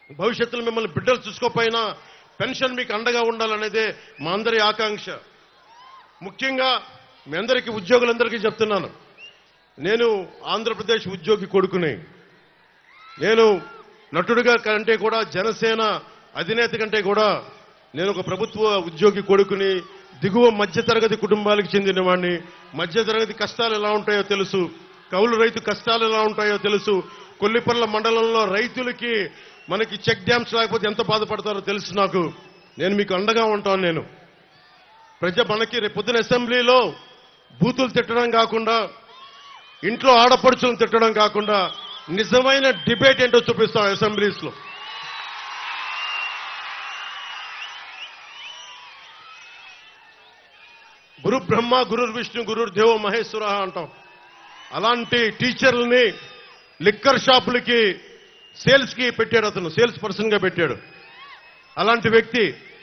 భవిష్యత్తులో మిమ్మల్ని బిడ్డలు చూసుకోపోయినా పెన్షన్ మీకు అండగా ఉండాలనేదే మా అందరి ఆకాంక్ష ముఖ్యంగా మీ అందరికీ ఉద్యోగులందరికీ చెప్తున్నాను నేను ఆంధ్రప్రదేశ్ ఉద్యోగి కొడుకుని నేను నటుడిగా కంటే కూడా జనసేన అధినేత కంటే కూడా నేను ఒక ప్రభుత్వ ఉద్యోగి కొడుకుని దిగువ మధ్యతరగతి కుటుంబాలకు చెందిన వాడిని మధ్యతరగతి కష్టాలు ఎలా ఉంటాయో తెలుసు కౌలు రైతు కష్టాలు ఎలా ఉంటాయో తెలుసు కొల్లిపర్ల మండలంలో రైతులకి మనకి చెక్ డ్యామ్స్ లేకపోతే ఎంత బాధపడతారో తెలుసు నాకు నేను మీకు అండగా ఉంటాను నేను ప్రజ మనకి రేపు పొద్దున అసెంబ్లీలో బూతులు తిట్టడం కాకుండా ఇంట్లో ఆడపడుచులను తిట్టడం కాకుండా నిజమైన డిబేట్ ఏంటో చూపిస్తాం అసెంబ్లీస్ లో గురు బ్రహ్మ గురు విష్ణు గురు దేవ మహేశ్వర అంటాం అలాంటి టీచర్లని లిక్కర్ షాపులకి సేల్స్ కి పెట్టాడు అతను సేల్స్ పర్సన్ గా పెట్టాడు అలాంటి వ్యక్తి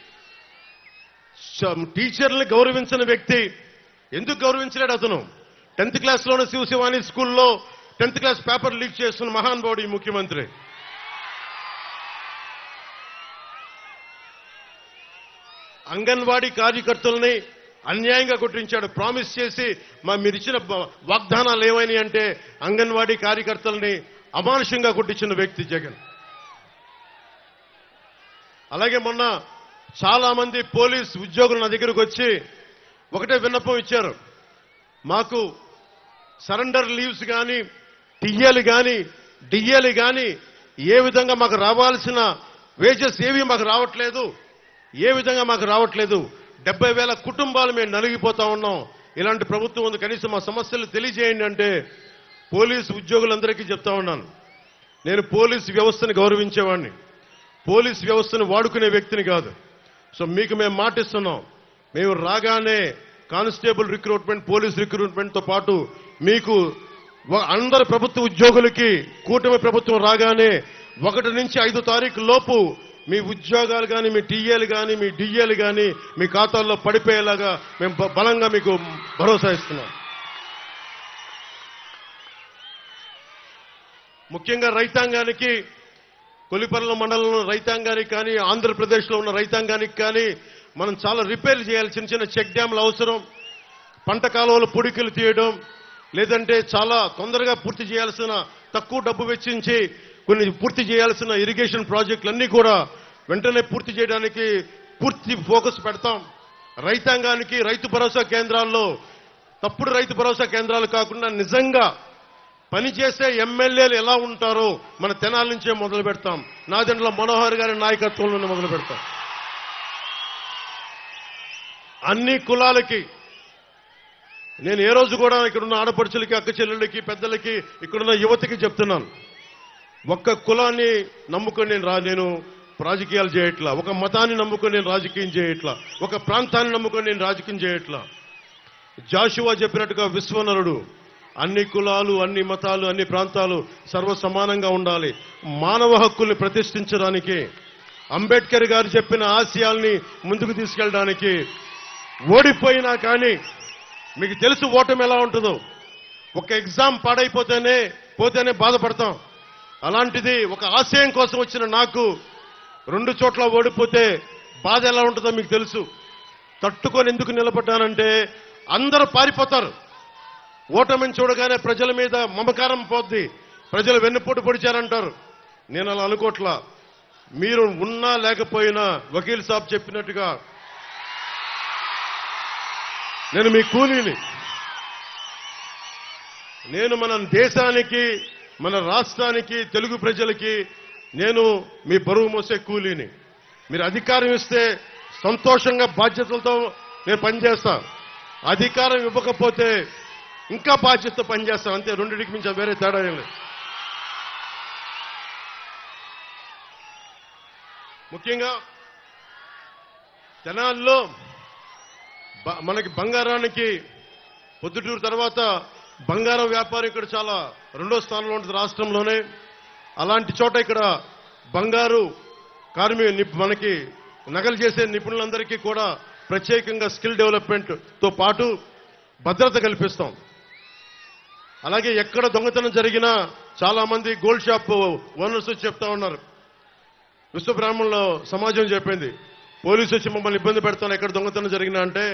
శ- టీచర్ని గౌరవించిన వ్యక్తి ఎందుకు గౌరవించలేడు అతను టెన్త్ క్లాస్ లోనే శివశివాని స్కూల్లో టెన్త్ క్లాస్ పేపర్ లీక్ చేస్తున్న మహానుభావుడు ఈ ముఖ్యమంత్రి అంగన్వాడీ కార్యకర్తల్ని అన్యాయంగా కొట్టించాడు ప్రామిస్ చేసి మా మీరు ఇచ్చిన బ- వాగ్దానాలు ఏమైనాయి అంటే అంగన్వాడీ కార్యకర్తల్ని అమానుషంగా కొట్టించిన వ్యక్తి జగన్ అలాగే మొన్న చాలా మంది పోలీస్ ఉద్యోగులు నా దగ్గరకు వచ్చి ఒకటే విన్నపం ఇచ్చారు మాకు సరెండర్ లీవ్స్ కానీ టిఎలు కానీ డిఎలు కానీ ఏ విధంగా మాకు రావాల్సిన వేజెస్ ఏవి మాకు రావట్లేదు ఏ విధంగా మాకు రావట్లేదు డెబ్బై వేల కుటుంబాలు మేము నలిగిపోతా ఉన్నాం ఇలాంటి ప్రభుత్వం ఉంది కనీసం మా సమస్యలు తెలియజేయండి అంటే పోలీసు ఉద్యోగులందరికీ చెప్తా ఉన్నాను నేను పోలీసు వ్యవస్థను గౌరవించేవాడిని పోలీస్ వ్యవస్థను వాడుకునే వ్యక్తిని కాదు సో మీకు మేము మాటిస్తున్నాం మేము రాగానే కానిస్టేబుల్ రిక్రూట్మెంట్ పోలీస్ రిక్రూట్మెంట్ తో పాటు మీకు వ- అందరు ప్రభుత్వ ఉద్యోగులకి కూటమి ప్రభుత్వం రాగానే ఒకటి నుంచి ఐదు తారీఖు లోపు మీ ఉద్యోగాలు కానీ మీ టీఏలు కానీ మీ డిఏలు కానీ మీ ఖాతాల్లో పడిపోయేలాగా మేము బ- బలంగా మీకు భరోసా ఇస్తున్నాం ముఖ్యంగా రైతాంగానికి కొలిపర్ల మండలంలో రైతాంగానికి కానీ ఆంధ్రప్రదేశ్లో ఉన్న రైతాంగానికి కానీ మనం చాలా రిపేర్ చేయాలి చిన్న చిన్న చెక్ డ్యామ్లు అవసరం పంట కాలువలు పొడికలు తీయడం లేదంటే చాలా తొందరగా పూర్తి చేయాల్సిన తక్కువ డబ్బు వెచ్చించి కొన్ని పూర్తి చేయాల్సిన ఇరిగేషన్ ప్రాజెక్టులన్నీ కూడా వెంటనే పూర్తి చేయడానికి పూర్తి ఫోకస్ పెడతాం రైతాంగానికి రైతు భరోసా కేంద్రాల్లో తప్పుడు రైతు భరోసా కేంద్రాలు కాకుండా నిజంగా పనిచేసే ఎమ్మెల్యేలు ఎలా ఉంటారో మన తెనాల నుంచే మొదలు పెడతాం నాదెండ్ల మనోహర్ గారి నాయకత్వంలోనే మొదలు పెడతాం అన్ని కులాలకి నేను ఏ రోజు కూడా ఇక్కడున్న ఆడపడుచులకి అక్క చెల్లెళ్ళకి పెద్దలకి ఇక్కడున్న యువతకి చెప్తున్నాను ఒక్క కులాన్ని నమ్ముకొని నేను రా నేను రాజకీయాలు చేయట్లా ఒక మతాన్ని నమ్ముకొని నేను రాజకీయం చేయట్లా ఒక ప్రాంతాన్ని నమ్ముకొని నేను రాజకీయం చేయట్లా జాషువా చెప్పినట్టుగా విశ్వనరుడు అన్ని కులాలు అన్ని మతాలు అన్ని ప్రాంతాలు సర్వ సమానంగా ఉండాలి మానవ హక్కుల్ని ప్రతిష్ఠించడానికి అంబేద్కర్ గారు చెప్పిన ఆశయాల్ని ముందుకు తీసుకెళ్ళడానికి ఓడిపోయినా కానీ మీకు తెలుసు ఓటమి ఎలా ఉంటుందో ఒక ఎగ్జామ్ పాడైపోతేనే పోతేనే బాధపడతాం అలాంటిది ఒక ఆశయం కోసం వచ్చిన నాకు రెండు చోట్ల ఓడిపోతే బాధ ఎలా ఉంటుందో మీకు తెలుసు తట్టుకొని ఎందుకు నిలబడ్డానంటే అందరూ పారిపోతారు ఓటమిని చూడగానే ప్రజల మీద మమకారం పోద్ది ప్రజలు వెన్నుపోటు పొడిచారంటారు నేను అలా అనుకోట్లా మీరు ఉన్నా లేకపోయినా వకీల్ సాబ్ చెప్పినట్టుగా నేను మీ కూలీని నేను మన దేశానికి మన రాష్ట్రానికి తెలుగు ప్రజలకి నేను మీ బరువు మోసే కూలీని మీరు అధికారం ఇస్తే సంతోషంగా బాధ్యతలతో నేను పనిచేస్తా అధికారం ఇవ్వకపోతే ఇంకా బాధ్యతతో పనిచేస్తాం అంతే రెండింటికి మించి వేరే తేడా ఏం లేదు ముఖ్యంగా జనాల్లో బ- మనకి బంగారానికి పొద్దుటూరు తర్వాత బంగారం వ్యాపారం ఇక్కడ చాలా రెండో స్థానంలో ఉంటుంది రాష్ట్రంలోనే అలాంటి చోట ఇక్కడ బంగారు కార్మి నిప్- మనకి నగలు చేసే నిపుణులందరికీ కూడా ప్రత్యేకంగా స్కిల్ డెవలప్మెంట్ తో పాటు భద్రత కల్పిస్తాం అలాగే ఎక్కడ దొంగతనం జరిగినా చాలా మంది గోల్డ్ షాప్ ఓనర్స్ చెప్తా ఉన్నారు విశ్వ బ్రాహ్మణుల సమాజం చెప్పింది పోలీసు వచ్చి మమ్మల్ని ఇబ్బంది పెడతాను ఎక్కడ దొంగతనం జరిగినా అంటే